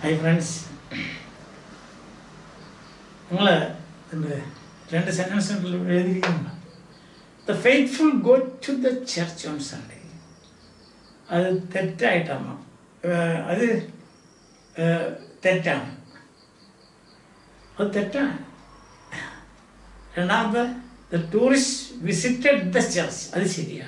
hi friends നിങ്ങൾ എന്ത് രണ്ട് സെൻറ്റൻസ് എഴുതിയിരിക്കുന്നുണ്ട് the faithful go to the church on Sunday അത് തെറ്റായിട്ടാണ് ഏഹ് അത് ഏഹ് തെറ്റാണ് അത് തെറ്റാണ് രണ്ടാമത്തെ the tourist visited the church അത് ശരിയാണ്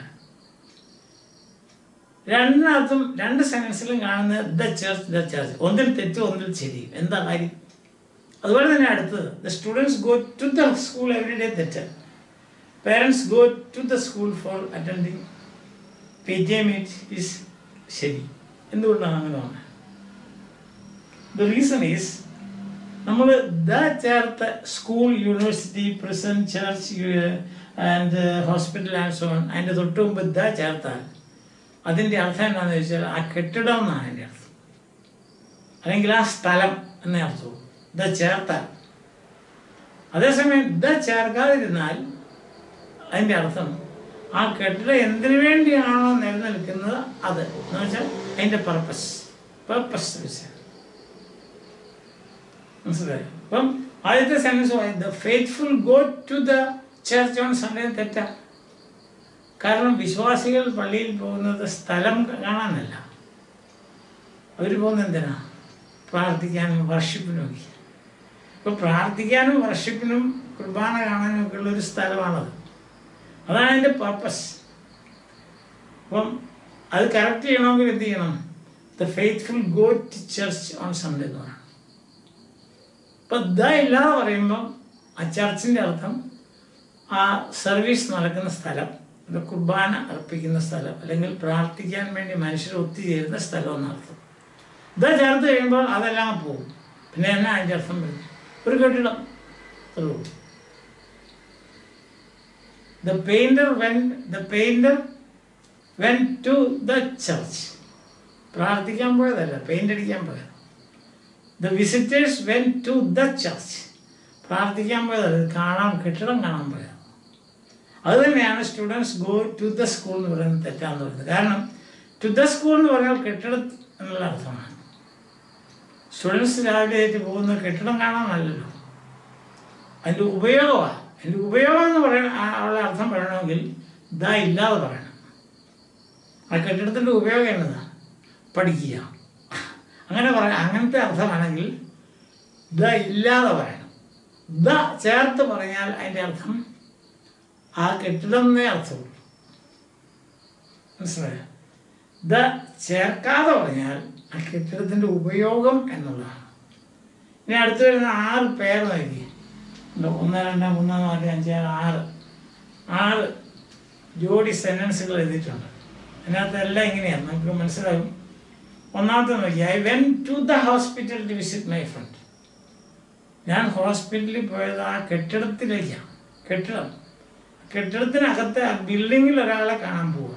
രണ്ടിനകത്തും രണ്ട് സെൻറ്റൻസിലും കാണുന്ന ദ ചർച്ച് ദ ചർച്ച് ഒന്നിൽ തെറ്റും ഒന്നിൽ ശരിയും എന്താ കാര്യം അതുപോലെ തന്നെ അടുത്തത് the students go to the school every day തെറ്റ് parents go to the school for attending P T A meet is ശരി എന്തുകൊണ്ടാണ് അങ്ങനെ വന്നത് ദ റീസൺ ഈസ് നമ്മൾ ദ ചേർത്ത school university prison church and hospital and so അതിൻ്റെ തൊട്ട് മുമ്പ് ദ ചേർത്താൽ അതിൻ്റെ അർത്ഥം എന്താണെന്ന് ചോദിച്ചാൽ ആ കെട്ടിടം എന്നാണ് അതിൻ്റെ അർത്ഥം അല്ലെങ്കിൽ ആ സ്ഥലം എന്നേ അർത്ഥവും ദ ചേർത്താൽ അതേസമയം ദ ചേർക്കാതിരുന്നാൽ അതിൻ്റെ അർത്ഥം ആ കെട്ടിടം എന്തിനു വേണ്ടിയാണോ നിലനിൽക്കുന്നത് അത് എന്ന് വെച്ചാൽ അതിൻ്റെ പർപ്പസ് പർപ്പസ് വെച്ചാൽ മനസ്സിലായോ അപ്പം ആദ്യത്തെ sentence the faithful go to the church on Sunday തെറ്റാ കാരണം വിശ്വാസികൾ പള്ളിയിൽ പോകുന്നത് സ്ഥലം കാണാനല്ല അവർ പോകുന്നത് എന്തിനാ പ്രാർത്ഥിക്കാനും വർഷിപ്പിനും ഒക്കെ ഇപ്പോൾ പ്രാർത്ഥിക്കാനും വർഷിപ്പിനും കുർബാന കാണാനും ഒക്കെ ഉള്ളൊരു സ്ഥലമാണത് അതാണ് അതിൻ്റെ പർപ്പസ് അപ്പം അത് കറക്റ്റ് ചെയ്യണമെങ്കിൽ എന്ത് ചെയ്യണം the faithful go to church on Sunday എന്ന് പറയണം അപ്പം ദ ഇല്ലാതെ പറയുമ്പം ആ ചർച്ചിൻ്റെ അർത്ഥം ആ സർവീസ് നടക്കുന്ന സ്ഥലം അത് കുർബാന അർപ്പിക്കുന്ന സ്ഥലം അല്ലെങ്കിൽ പ്രാർത്ഥിക്കാൻ വേണ്ടി മനുഷ്യർ ഒത്തുചേരുന്ന സ്ഥലം എന്നർത്ഥം ഇത് ചേർത്ത് കഴിയുമ്പോൾ അതെല്ലാം പോകും പിന്നെ എന്നാ അതിൻ്റെ അർത്ഥം വരും ഒരു കെട്ടിടം അത്രേ ഉള്ളൂ the painter went the painter went to the church പ്രാർത്ഥിക്കാൻ പോയതല്ല പെയിൻ്റ് അടിക്കാൻ പോയത് the visitors went to the church പ്രാർത്ഥിക്കാൻ പോയതല്ല ഇത് കാണാൻ കെട്ടിടം കാണാൻ പോയത് അത് തന്നെയാണ് students go to the school എന്ന് പറയുന്നത് തെറ്റാന്ന് പറയുന്നത് കാരണം ടു ദ സ്കൂൾ എന്ന് പറഞ്ഞാൽ കെട്ടിടം എന്നുള്ള അർത്ഥമാണ് സ്റ്റുഡൻസ് രാവിലെ ആയിട്ട് പോകുന്ന കെട്ടിടം കാണാനല്ലല്ലോ അതിൻ്റെ ഉപയോഗമാണ് അതിൻ്റെ ഉപയോഗം എന്ന് പറയുന്ന ഉള്ള അർത്ഥം പറയണമെങ്കിൽ ദ ഇല്ലാതെ പറയണം ആ കെട്ടിടത്തിൻ്റെ ഉപയോഗം എന്നതാണ് പഠിക്കുക അങ്ങനെ പറയാം അങ്ങനത്തെ അർത്ഥമാണെങ്കിൽ ദ ഇല്ലാതെ പറയണം ദ ചേർത്ത് പറഞ്ഞാൽ അതിൻ്റെ അർത്ഥം ആ കെട്ടിടം എന്നേ അർത്ഥമുള്ളൂ മനസ്സിലായോ ദ ചേർക്കാതെ പറഞ്ഞാൽ ആ കെട്ടിടത്തിൻ്റെ ഉപയോഗം എന്നുള്ളതാണ് ഇനി അടുത്ത് വരുന്ന ആറ് പേര് നൽകി ഒന്ന് രണ്ട് മൂന്ന് നാല് അഞ്ച് ആറ് ആറ് ജോഡി സെൻറ്റൻസുകൾ എഴുതിയിട്ടുണ്ട് അതിനകത്ത് എല്ലാം ഇങ്ങനെയാണ് നമുക്ക് മനസ്സിലാകും ഒന്നാമത്തെ നോക്കി I went to the hospital to visit my friend ഞാൻ ഹോസ്പിറ്റലിൽ പോയത് ആ കെട്ടിടത്തിലേക്കാണ് കെട്ടിടം കെട്ടിടത്തിനകത്തെ ആ ബിൽഡിങ്ങിൽ ഒരാളെ കാണാൻ പോവുക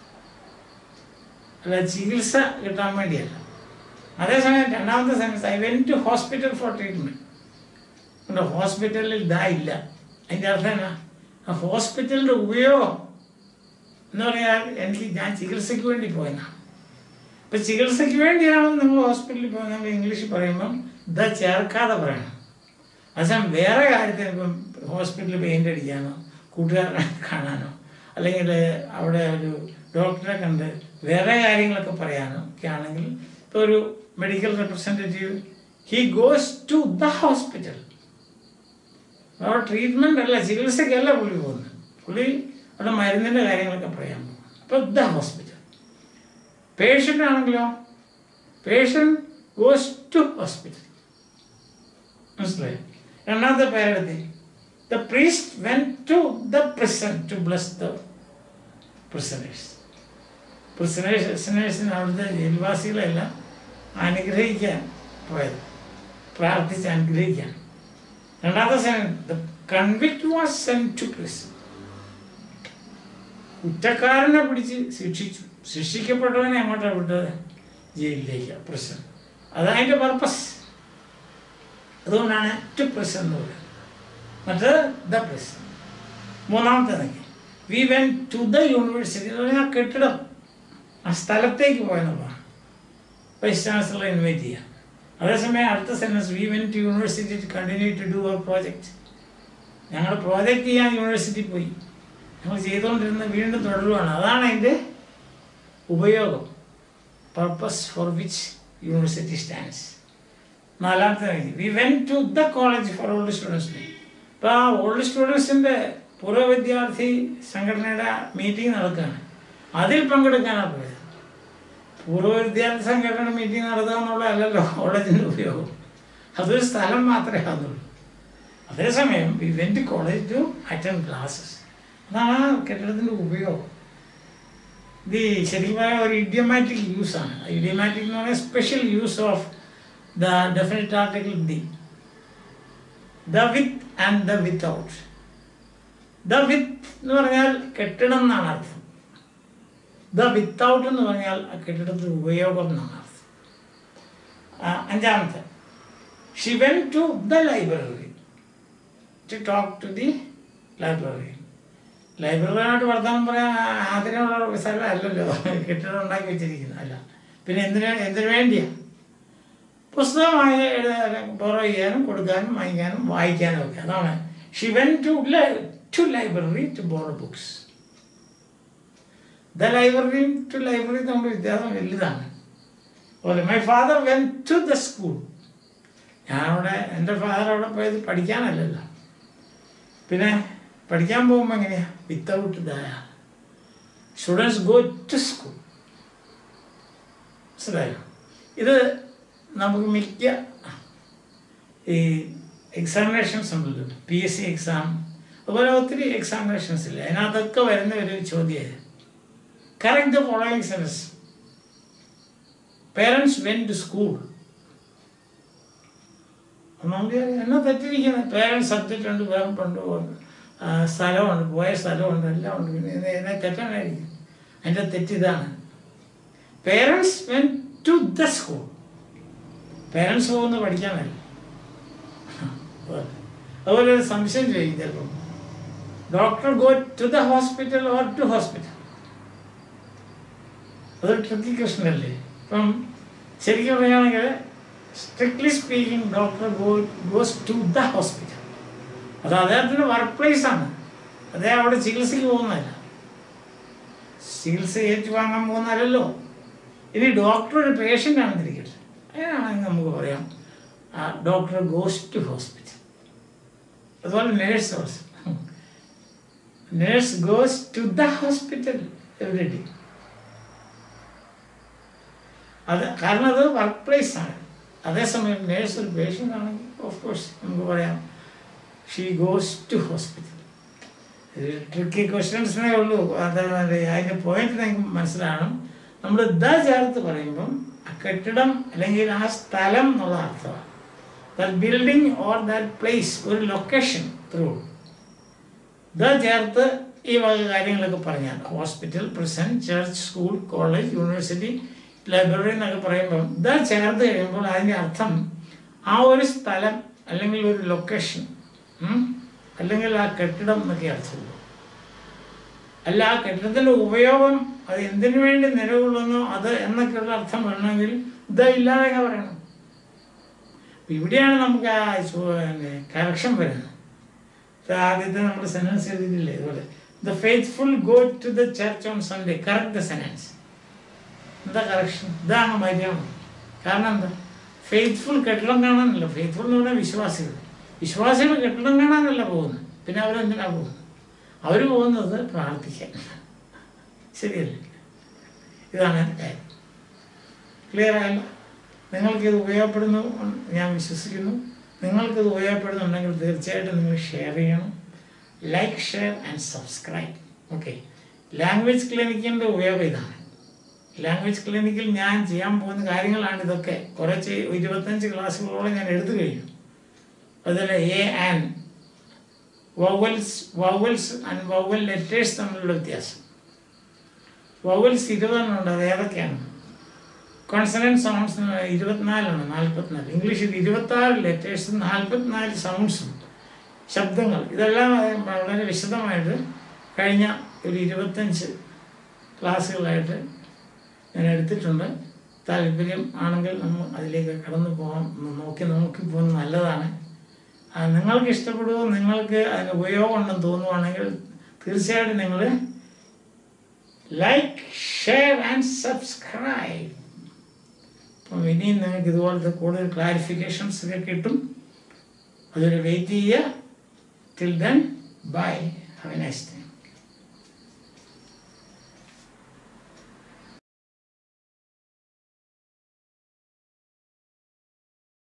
അല്ല ചികിത്സ കിട്ടാൻ വേണ്ടിയല്ല അതേസമയം രണ്ടാമത്തെ sense I went to hospital for treatment ഉണ്ട് ഹോസ്പിറ്റലിൽ ഇതാ ഇല്ല അതിൻ്റെ അർത്ഥം എന്നാ ആ ഹോസ്പിറ്റലിൻ്റെ ഉപയോഗം എന്ന് പറഞ്ഞാൽ എനിക്ക് ഞാൻ ചികിത്സയ്ക്ക് വേണ്ടി പോയെന്നാണ് ഇപ്പം ചികിത്സയ്ക്ക് വേണ്ടിയാണ് നമ്മൾ ഹോസ്പിറ്റലിൽ പോകുന്നത് നമ്മൾ ഇംഗ്ലീഷിൽ പറയുമ്പം ഇതാ ചേർക്കാതെ പറയണം അതേസമയം വേറെ കാര്യത്തിന് ഇപ്പം ഹോസ്പിറ്റലിൽ പെയിൻ്റ് അടിക്കാനോ കൂട്ടുകാരനെ കാണാനോ അല്ലെങ്കിൽ അവിടെ ഒരു ഡോക്ടറെ കണ്ട് വേറെ കാര്യങ്ങളൊക്കെ പറയാനോ ഒക്കെ ആണെങ്കിൽ ഇപ്പോൾ ഒരു medical representative he goes to the hospital അവിടെ ട്രീറ്റ്മെൻ്റ് അല്ല ചികിത്സയ്ക്കല്ല പുള്ളി പോകുന്നത് പുള്ളി അവിടെ മരുന്നിൻ്റെ കാര്യങ്ങളൊക്കെ പറയാൻ പോകും അപ്പോൾ ദ ഹോസ്പിറ്റൽ പേഷ്യൻ്റ് ആണെങ്കിലോ പേഷ്യൻ്റ് ഗോസ് ടു ഹോസ്പിറ്റൽ മനസ്സിലായോ രണ്ടാമത്തെ പേരെടുത്തി the priest went to the prison to bless the prisoners prisoners പ്രിസനേഴ്സിന് അവിടുത്തെ ജയിൽവാസികളെല്ലാം അനുഗ്രഹിക്കാൻ പോയത് പ്രാർത്ഥിച്ച് അനുഗ്രഹിക്കാൻ രണ്ടാമത്തെ സെൻ the convict was sent to prison കുറ്റക്കാരനെ പിടിച്ച് ശിക്ഷിച്ചു ശിക്ഷിക്കപ്പെട്ടവനെ അങ്ങോട്ടാണ് വിട്ടത് ജയിലിലേക്ക് പ്രശ്നം അതതിൻ്റെ പർപ്പസ് അതുകൊണ്ടാണ് ടു പ്രസ് എന്ന് പറയുന്നത് മറ്റത് ദ പ്രസ് മൂന്നാമത്തെ നിൽക്കി we went to the university എന്ന് പറഞ്ഞാൽ ആ കെട്ടിടം ആ സ്ഥലത്തേക്ക് പോയെന്നുള്ളതാണ് വൈസ് ചാൻസലറെ ഇൻവൈറ്റ് ചെയ്യാം അതേസമയം അടുത്ത sentence we went to university to continue to do our project ഞങ്ങൾ പ്രോജക്റ്റ് ചെയ്യാൻ യൂണിവേഴ്സിറ്റി പോയി ഞങ്ങൾ ചെയ്തുകൊണ്ടിരുന്ന വീണ്ടും തുടരുകയാണ് അതാണ് അതിൻ്റെ ഉപയോഗം purpose for which university stands നാലാമത്തെ കാര്യം we went to the college for old സ്റ്റുഡൻസിന് ഇപ്പോൾ ആ ഓൾഡ് സ്റ്റുഡൻസിൻ്റെ പൂർവ്വ വിദ്യാർത്ഥി സംഘടനയുടെ മീറ്റിംഗ് നടക്കുകയാണ് അതിൽ പങ്കെടുക്കാനാണ് പോയത് പൂർവ്വ വിദ്യാർത്ഥി സംഘടന മീറ്റിംഗ് നടത്തുക എന്നുള്ളതല്ലല്ലോ കോളേജിൻ്റെ ഉപയോഗം അതൊരു സ്ഥലം മാത്രമേ അതുള്ളൂ അതേസമയം we went college to attend classes അതാണ് ആ കെട്ടിടത്തിൻ്റെ ഉപയോഗം ഇത് ശരിക്കും പറയാൻ ഒരു ഇഡിയമാറ്റിക് യൂസാണ് ഇഡിയമാറ്റിക് എന്ന് പറഞ്ഞാൽ special use of the definite article the the with and the without the with എന്ന് പറഞ്ഞാൽ കെട്ടിടം എന്നാണ് അർത്ഥം ദ വിത്തൗട്ട് എന്ന് പറഞ്ഞാൽ ആ കെട്ടിടത്തിന് ഉപയോഗം എന്നാണ് അർത്ഥം ആ, അഞ്ചാമത്തെ she went to the library to talk to the library ലൈബ്രറിയായിട്ട് വർത്തമാനം പറയാൻ അതിനുള്ള സ്ഥലം അല്ലല്ലോ കെട്ടിടം ഉണ്ടാക്കി വെച്ചിരിക്കുന്നത് അല്ല പിന്നെ എന്തിനു എന്തിനു വേണ്ടിയാ പുസ്തകമായി ബോറോ ചെയ്യാനും കൊടുക്കാനും വാങ്ങിക്കാനും വായിക്കാനും ഒക്കെ അതാണ് she went to to library to borrow books the ലൈബ്രറിയും ടു ലൈബ്രറി തമ്മിൽ വ്യത്യാസം വലുതാണ് അതുപോലെ my father went to the school ഞാനവിടെ എൻ്റെ ഫാദർ അവിടെ പോയത് പഠിക്കാനല്ലല്ലോ പിന്നെ പഠിക്കാൻ പോകുമ്പോൾ എങ്ങനെയാ വിത്തൗട്ട് ദയ സ്റ്റുഡൻസ് ഗോ ടു സ്കൂൾ മനസ്സിലായോ ഇത് നമുക്ക് മിക്ക ഈ എക്സാമിനേഷൻസ് ഉണ്ടല്ലോ പി എസ് സി എക്സാം അതുപോലെ ഒത്തിരി എക്സാമിനേഷൻസ് ഇല്ല അതിനകത്തൊക്കെ വരുന്ന ഒരു ചോദ്യം correct the following sense parents went to school നമുക്ക് എന്നാ തെറ്റിരിക്കുന്നത് പേരൻസ് സബ്ജക്റ്റ് ഉണ്ട് വേർപ്പുണ്ട് ആ, സ്ഥലമുണ്ട് പോയ സ്ഥലമുണ്ട് എല്ലാം ഉണ്ട് പിന്നെ ഇത് എന്നെ തെറ്റാനായിരിക്കും അതിൻ്റെ തെറ്റിതാണ് parents went to the school parents പോകുന്നത് പഠിക്കാനല്ല അതുപോലെ ഒരു സംശയം ചോദിക്കും ചിലപ്പം doctor go to the hospital or to hospital അതൊരു ട്രിക്കി ക്വസ്റ്റൻ അല്ലേ ഇപ്പം ശരിക്കും പറയുകയാണെങ്കിൽ strictly speaking doctor go goes to the hospital അത് അദ്ദേഹത്തിൻ്റെ വർക്ക് പ്ലേസ് ആണ് അദ്ദേഹം അവിടെ ചികിത്സയ്ക്ക് പോകുന്നതല്ല ചികിത്സ ഏറ്റുവാങ്ങാൻ പോകുന്നതല്ലല്ലോ ഇനി ഡോക്ടർ ഒരു പേഷ്യൻ്റ് ആണെന്നിരിക്കട്ടെ അങ്ങനെയാണെങ്കിൽ നമുക്ക് പറയാം ഡോക്ടർ ഗോസ് ടു ഹോസ്പിറ്റൽ അതുപോലെ nurse also nurse goes to the hospital every day അത് കാരണം അത് വർക്ക് പ്ലേസ് ആണ് അതേസമയം നേഴ്സ് ഒരു പേഷ്യൻ്റ് ആണെങ്കിൽ ഓഫ് കോഴ്സ് നമുക്ക് പറയാം she goes to hospital tricky ക്വസ്റ്റ്യൻസിനേ ഉള്ളൂ അത് അതിൻ്റെ പോയിന്റ് നിങ്ങൾക്ക് മനസ്സിലാകണം നമ്മൾ ദ ചേർത്ത് പറയുമ്പം ആ കെട്ടിടം അല്ലെങ്കിൽ ആ സ്ഥലം എന്നുള്ള അർത്ഥമാണ് that building or that place ഒരു ലൊക്കേഷൻ ത്രൂ ദ ചേർത്ത് ഈ വക കാര്യങ്ങളൊക്കെ പറഞ്ഞാൽ hospital prison church school college university library എന്നൊക്കെ പറയുമ്പം ദ ചേർത്ത് കഴിയുമ്പോൾ അതിൻ്റെ അർത്ഥം ആ ഒരു സ്ഥലം അല്ലെങ്കിൽ ഒരു ലൊക്കേഷൻ അല്ലെങ്കിൽ ആ കെട്ടിടം എന്നൊക്കെ അർത്ഥമുള്ളൂ അല്ല ആ കെട്ടിടത്തിൻ്റെ ഉപയോഗം അത് എന്തിനു വേണ്ടി നിലകൊള്ളുന്നു അത് എന്നൊക്കെയുള്ള അർത്ഥം വേണമെങ്കിൽ ഇത് ഇല്ലാതെ പറയണം അപ്പൊ ഇവിടെയാണ് നമുക്ക് ആ കറക്ഷൻ വരുന്നത് ഇത് ആദ്യത്തെ നമ്മുടെ സെനൻസ് എഴുതിയിട്ടില്ലേ ഇതുപോലെ the faithful go to the church on Sunday correct the sentence എന്താ കറക്ഷൻ ഇതാണ് മര്യാദ കാരണം എന്താ ഫെയ്ത്ത്ഫുൾ കെട്ടിടം കാണാനല്ല ഫെയ്ത്ത്ഫുൾ എന്ന് പറഞ്ഞാൽ വിശ്വാസികൾ വിശ്വാസികൾ കെട്ടിടം കാണാനല്ല പോകുന്നത് പിന്നെ അവരെന്തിനാ പോകുന്നത് അവർ പോകുന്നത് പ്രാർത്ഥിക്കാൻ ശരിയല്ലേ ഇതാണ് എൻ്റെ കാര്യം ക്ലിയർ ആയല്ല നിങ്ങൾക്കിത് ഉപയോഗപ്പെടുന്നു എന്ന് ഞാൻ വിശ്വസിക്കുന്നു നിങ്ങൾക്കിത് ഉപയോഗപ്പെടുന്നുണ്ടെങ്കിൽ തീർച്ചയായിട്ടും നിങ്ങൾ ഷെയർ ചെയ്യണം like share and subscribe okay language ക്ലിനിക്കിൻ്റെ ഉപയോഗം ഇതാണ് ലാംഗ്വേജ് ക്ലിനിക്കിൽ ഞാൻ ചെയ്യാൻ പോകുന്ന കാര്യങ്ങളാണ് ഇതൊക്കെ കുറച്ച് ഇരുപത്തഞ്ച് ക്ലാസ്സുകളോളം ഞാൻ എടുത്തു കഴിഞ്ഞു അതുപോലെ A and vowels vowels and vowel letters തമ്മിലുള്ള വ്യത്യാസം വവൽസ് ഇരുപതെണ്ണം ഉണ്ട് അത് ഏതൊക്കെയാണ് കോൺസണൻറ്റ് സൗണ്ട്സ് ഇരുപത്തിനാലാണ് നാൽപ്പത്തിനാല് ഇംഗ്ലീഷിൽ ഇരുപത്താറ് ലെറ്റേഴ്സും നാൽപ്പത്തിനാല് സൗണ്ട്സും ശബ്ദങ്ങൾ ഇതെല്ലാം വളരെ വിശദമായിട്ട് കഴിഞ്ഞ ഒരു ഇരുപത്തഞ്ച് ക്ലാസ്സുകളായിട്ട് ഞാൻ എടുത്തിട്ടുണ്ട് താല്പര്യം ആണെങ്കിൽ നമ്മൾ അതിലേക്ക് കടന്നു പോകാം ഒന്ന് നോക്കി നോക്കി പോകുന്നത് നല്ലതാണ് ആ, നിങ്ങൾക്ക് ഇഷ്ടപ്പെടുകയോ നിങ്ങൾക്ക് അതിന് ഉപയോഗം ഉണ്ടെന്ന് തോന്നുവാണെങ്കിൽ തീർച്ചയായിട്ടും നിങ്ങൾ ലൈക്ക് ഷെയർ ആൻഡ് സബ്സ്ക്രൈബ് അപ്പം ഇനിയും നിങ്ങൾക്ക് ഇതുപോലത്തെ കൂടുതൽ ക്ലാരിഫിക്കേഷൻസ് ഒക്കെ കിട്ടും അതുവരെ വെയിറ്റ് ചെയ്യുക till then bye have a nice day